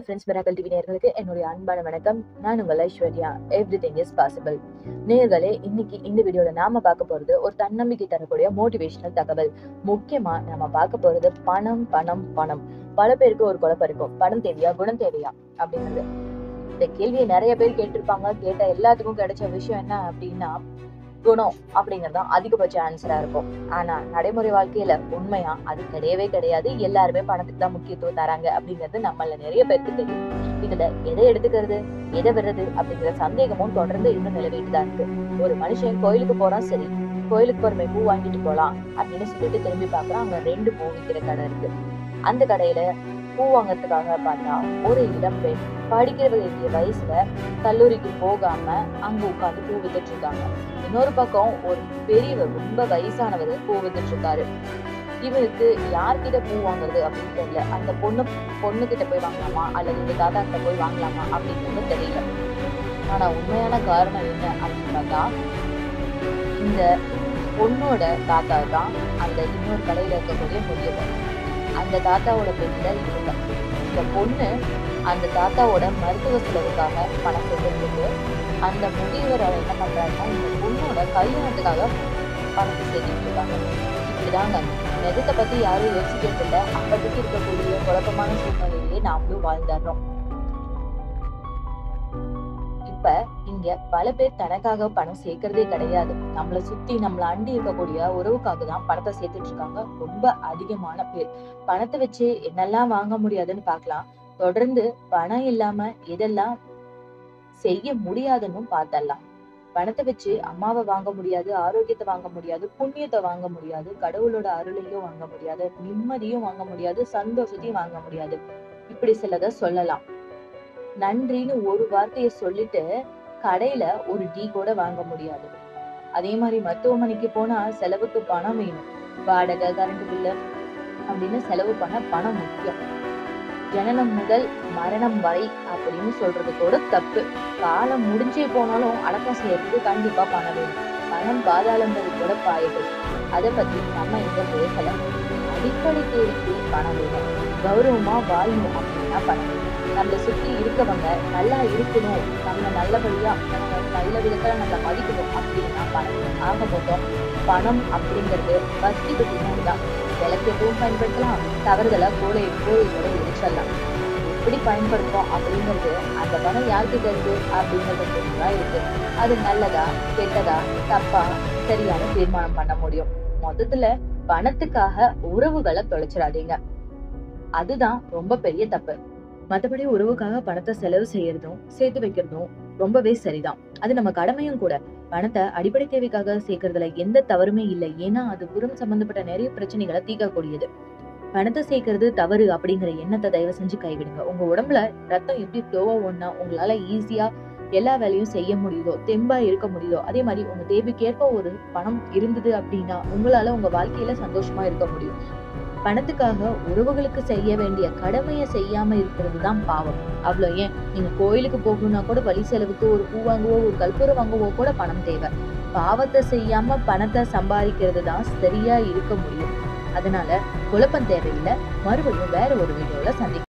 Friends miracle TV நேர்களுக்கு என்னுடைய அன்பான வணக்கம் நான் உங்கள் Aishwarya everything is possible நேர்களே இன்னைக்கு இந்த வீடியோல நாம பார்க்க போறது ஒரு தன்னம்பிக்கை தரக்கூடிய மோட்டிவேஷனல் தகவல் முக்கியமா நம்ம பார்க்க போறது பணம் பணம் பணம் பல பேருக்கு ஒரு குழப்பம் இருக்கும் பணம் தேவையா குணம் தேவையா அப்படிங்கிறது இந்த கேள்வியை நிறைய பேர் கேட்டிருப்பாங்க கேட்ட எல்லாத்துக்கும் கிடைச்ச விஷயம் என்ன அப்படின்னா குணம் அப்படிங்கிறது தான் அதிகபட்ச ஆன்சரா இருக்கும் ஆனா நடைமுறை வாழ்க்கையில உண்மையா அது கிடையவே கிடையாது எல்லாருமே பணத்துக்கு தான் முக்கியத்துவம் தராங்க அப்படிங்கிறது நம்மள நிறைய பேருக்கு தெரியும் இதுல எதை எடுத்துக்கிறது எதை விடுறது அப்படிங்கிற சந்தேகமும் தொடர்ந்து இன்னும் நிலவிட்டு தான் இருக்கு ஒரு மனுஷன் கோயிலுக்கு போறான் சரி கோயிலுக்கு போறமே பூ வாங்கிட்டு போலாம் அப்படின்னு சொல்லிட்டு திரும்பி பாக்குறான் அங்க ரெண்டு பூ விற்கிற கடை இருக்கு அந்த கடையில பூ வாங்கறதுக்காக பார்த்தா ஒரு இளம் பெண் படிக்கிற வேண்டிய வயசுல கல்லூரிக்கு போகாம அங்க உட்காந்து பூ வித்துட்டு இருக்காங்க இன்னொரு பக்கம் ஒரு பெரியவர் ரொம்ப வயசானவர் பூ வித்துட்டு இருக்காரு இவருக்கு யார்கிட்ட பூ வாங்குறது அப்படின்னு தெரியல அந்த பொண்ணு பொண்ணு கிட்ட போய் வாங்கலாமா அல்லது இந்த தாத்தா கிட்ட போய் வாங்கலாமா அப்படிங்கிறது தெரியல ஆனா உண்மையான காரணம் என்ன அப்படின்னு பார்த்தா இந்த பொண்ணோட தாத்தா தான் அந்த இன்னொரு கடையில இருக்கக்கூடிய முதியவர் அந்த தாத்தாவோட பெண்ணில இவங்க இந்த பொண்ணு அந்த தாத்தாவோட மருத்துவ செலவுக்காக பணம் சேர்த்துட்டு அந்த முதியவர் அவர் என்ன பண்றாருன்னா இந்த பொண்ணோட கல்யாணத்துக்காக பணத்தை சேர்த்துட்டு இருக்காங்க இப்படிதாங்க நெதத்தை பத்தி யாரும் யோசிக்கிறது இல்லை அப்போதைக்கு இருக்கக்கூடிய குழப்பமான சூழ்நிலையிலேயே நாமளும் வாழ்ந்துடுறோம் இப்ப இங்க பல பேர் தனக்காக பணம் சேர்க்கறதே கிடையாது நம்மள சுத்தி நம்மள அண்டி இருக்கக்கூடிய உறவுக்காக தான் பணத்தை சேர்த்துட்டு இருக்காங்க ரொம்ப அதிகமான பேர் பணத்தை வச்சு என்னெல்லாம் வாங்க முடியாதுன்னு பார்க்கலாம் தொடர்ந்து பணம் இல்லாம எதெல்லாம் செய்ய முடியாதுன்னு பார்த்தரலாம் பணத்தை வச்சு அம்மாவை வாங்க முடியாது ஆரோக்கியத்தை வாங்க முடியாது புண்ணியத்தை வாங்க முடியாது கடவுளோட அருளையும் வாங்க முடியாது நிம்மதியும் வாங்க முடியாது சந்தோஷத்தையும் வாங்க முடியாது இப்படி சிலத சொல்லலாம் நன்றின்னு ஒரு வார்த்தையை சொல்லிட்டு கடையில ஒரு டீ கூட வாங்க முடியாது அதே மாதிரி மருத்துவமனைக்கு போனா செலவுக்கு பணம் வேணும் வாடகை கரண்ட் பில்லு அப்படின்னு செலவு பண்ண பணம் முக்கியம் ஜனனம் முதல் மரணம் வரை அப்படின்னு சொல்றது கூட தப்பு காலம் முடிஞ்சே போனாலும் அடக்கம் செய்யறதுக்கு கண்டிப்பா பணம் வேணும் பணம் பாதாளம் வரை கூட பாயுது அதை பத்தி நம்ம இங்க பேசல அடிப்படை தேவைக்கு பணம் வேணும் கௌரவமா வாழணும் அப்படின்னா பணம் வேணும் நம்மளை சுத்தி இருக்கவங்க நல்லா இருக்கணும் நம்ம நல்லபடியா நம்ம நல்ல விதத்துல நம்மள மதிக்கணும் அப்படின்னா பணம் வேணும். ஆக மொத்தம் பணம் அப்படிங்கிறது வசதிக்கு பின்னாடி தான் விளக்கேற்றவும் பயன்படுத்தலாம் தவறுதலா கோலை கோழியோட எரிச்சலாம் எப்படி பயன்படுத்துறோம் அப்படிங்கிறது அந்த பணம் யார்கிட்ட இருக்கு அப்படிங்கறத பொறுத்துதான் இருக்கு அது நல்லதா கெட்டதா தப்பா சரியான தீர்மானம் பண்ண முடியும் மொத்தத்துல பணத்துக்காக உறவுகளை தொலைச்சிடாதீங்க அதுதான் ரொம்ப பெரிய தப்பு மத்தபடி உறவுக்காக பணத்தை செலவு செய்யறதும் சேர்த்து வைக்கிறதும் ரொம்பவே சரிதான் அது நம்ம கடமையும் கூட பணத்தை அடிப்படை தேவைக்காக சேர்க்கறதுல எந்த தவறுமே இல்லை ஏன்னா அது புறம் சம்பந்தப்பட்ட நிறைய பிரச்சனைகளை தீர்க்கக்கூடியது பணத்தை சேர்க்கறது தவறு அப்படிங்கிற எண்ணத்தை தயவு செஞ்சு கைவிடுங்க உங்க உடம்புல ரத்தம் எப்படி ஃப்ளோவா ஒண்ணா உங்களால ஈஸியா எல்லா வேலையும் செய்ய முடியுதோ தெம்பா இருக்க முடியுதோ அதே மாதிரி உங்க தேவைக்கேற்ப ஒரு பணம் இருந்தது அப்படின்னா உங்களால உங்க வாழ்க்கையில சந்தோஷமா இருக்க முடியும் பணத்துக்காக உறவுகளுக்கு செய்ய வேண்டிய கடமையை செய்யாம இருக்கிறது தான் பாவம் அவ்வளோ ஏன் நீங்க கோயிலுக்கு போகணும்னா கூட வழி செலவுக்கு ஒரு பூ வாங்கவோ ஒரு கற்பூரம் வாங்கவோ கூட பணம் தேவை பாவத்தை செய்யாம பணத்தை சம்பாதிக்கிறது தான் சரியா இருக்க முடியும் அதனால குழப்பம் தேவையில்லை மறுபடியும் வேற ஒரு வீடியோல சந்திக்கலாம்